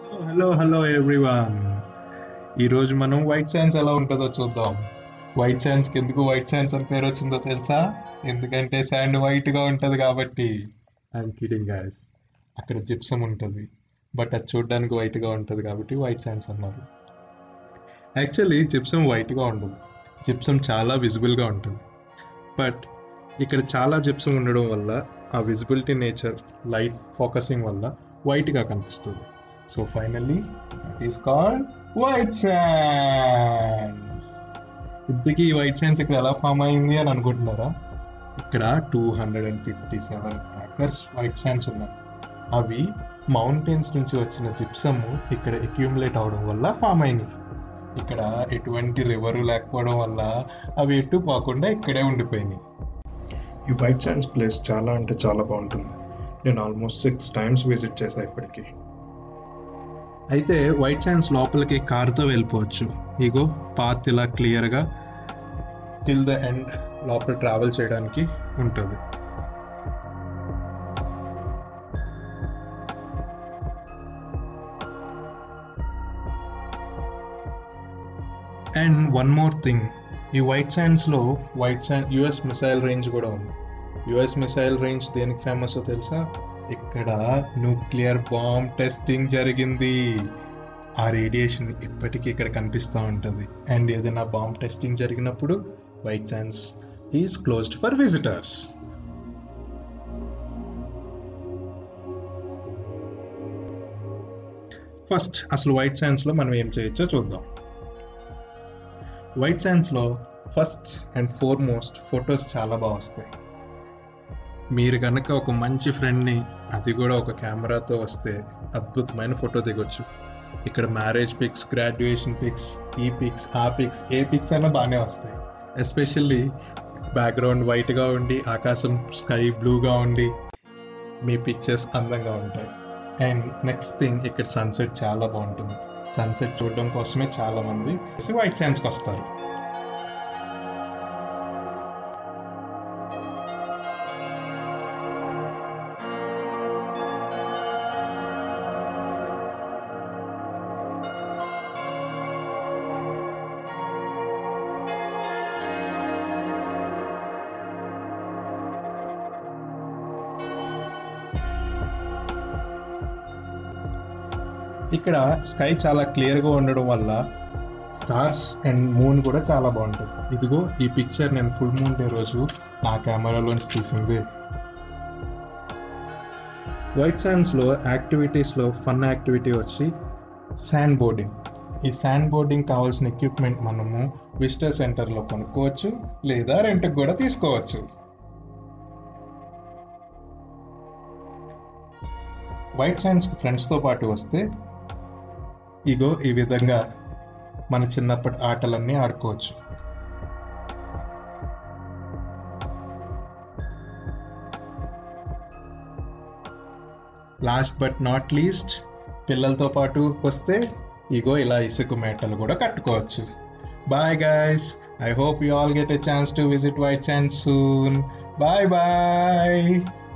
hello hello everyone ఈరోజు మనం white sands ఎలా ఉంటుందో చూద్దాం వైట్ శాండ్స్కి ఎందుకు వైట్ శాండ్స్ అని పేరు వచ్చిందో తెలుసా ఎందుకంటే శాండ్ వైట్గా ఉంటుంది కాబట్టి ఐఎమ్ కిడింగ్ గాయస్ అక్కడ జిప్సం ఉంటుంది బట్ అది చూడడానికి వైట్గా ఉంటుంది కాబట్టి వైట్ శాండ్స్ అన్నారు యాక్చువల్లీ జిప్సం వైట్గా ఉండదు జిప్సం చాలా విజిబుల్గా ఉంటుంది బట్ ఇక్కడ చాలా జిప్సం ఉండడం వల్ల ఆ విజిబిలిటీ నేచర్ లైట్ ఫోకసింగ్ వల్ల వైట్గా కనిపిస్తుంది so finally that is called white sands ఇంతకీ ఈ వైట్ శాండ్స్ ఇక్కడ ఎలా ఫామ్ అయింది అని అనుకుంటున్నారా ఇక్కడ two hundred and fifty seven acres white sands ఉన్నాయి అవి మౌంటైన్స్ నుంచి వచ్చిన జిప్సమ్ ఇక్కడ అక్యూములేట్ అవడం వల్ల ఫామ్ అయినాయి ఇక్కడ ఎటువంటి రివరు లేకపోవడం వల్ల అవి ఎటు పోకుండా ఇక్కడే ఉండిపోయినాయి ఈ వైట్ శాండ్స్ ప్లేస్ చాలా అంటే చాలా బాగుంటుంది నేను ఆల్మోస్ట్ సిక్స్ టైమ్స్ విజిట్ చేశా ఇప్పటికి అయితే వైట్ శాండ్స్ లోపలికి కార్తో వెళ్ళిపోవచ్చు ఇగో పాత్ ఇలా క్లియర్గా టిల్ ద ఎండ్ లోపల ట్రావెల్ చేయడానికి ఉంటుంది అండ్ వన్ మోర్ థింగ్ ఈ వైట్ శాండ్స్లో white sand US missile range కూడా ఉంది యుఎస్ మిసైల్ రేంజ్ దేనికి ఫేమస్ తెలుసా ఇక్కడ న్యూక్లియర్ బాంబ్ టెస్టింగ్ జరిగింది ఆ రేడియేషన్ ఇప్పటికీ ఇక్కడ కనిపిస్తూ ఉంటుంది అండ్ ఏదైనా బాంబ్ టెస్టింగ్ జరిగినప్పుడు white sands is closed for visitors first అసలు వైట్ శాండ్స్లో మనం ఏం చేయొచ్చో చూద్దాం వైట్ శాండ్స్లో ఫస్ట్ అండ్ ఫోర్మోస్ట్ ఫొటోస్ చాలా బాగా వస్తాయి మీరు కనుక ఒక మంచి ఫ్రెండ్ని అది కూడా ఒక కెమెరాతో వస్తే అద్భుతమైన ఫోటో దిగొచ్చు ఇక్కడ మ్యారేజ్ పిక్స్ గ్రాడ్యుయేషన్ పిక్స్ ఈ పిక్స్ ఆ పిక్స్ ఏ పిక్స్ అయినా బాగానే వస్తాయి ఎస్పెషల్లీ బ్యాక్గ్రౌండ్ వైట్గా ఉండి ఆకాశం స్కై బ్లూగా ఉండి మీ పిక్చర్స్ అందంగా ఉంటాయి అండ్ నెక్స్ట్ థింగ్ ఇక్కడ సన్సెట్ చాలా బాగుంటుంది సన్సెట్ చూడడం కోసమే చాలా మంది వైట్ శాండ్స్కి వస్తారు ఇక్కడ స్కై చాలా క్లియర్గా ఉండడం వల్ల స్టార్స్ అండ్ మూన్ కూడా చాలా బాగుంటుంది ఇదిగో ఈ పిక్చర్ నేను ఫుల్ మూన్ డే రోజు నా కెమెరాలోంచి తీసింది వైట్ శాండ్స్లో యాక్టివిటీస్లో ఫన్ యాక్టివిటీ వచ్చి శాండ్ బోర్డింగ్ ఈ శాండ్ బోర్డింగ్ కావాల్సిన ఎక్విప్మెంట్ మనము విజిటర్ సెంటర్లో కొనుక్కోవచ్చు లేదా రెంట్కి కూడా తీసుకోవచ్చు వైట్ శాండ్స్కి ఫ్రెండ్స్తో పాటు వస్తే ఇగో ఈ విధంగా మన చిన్నప్పటి ఆటలన్నీ ఆడుకోవచ్చు లాస్ట్ బట్ నాట్ లీస్ట్ పిల్లలతో పాటు వస్తే ఇగో ఇలా ఇసుక మేటలు కూడా కట్టుకోవచ్చు bye guys I hope you all get a chance to visit white sand soon bye bye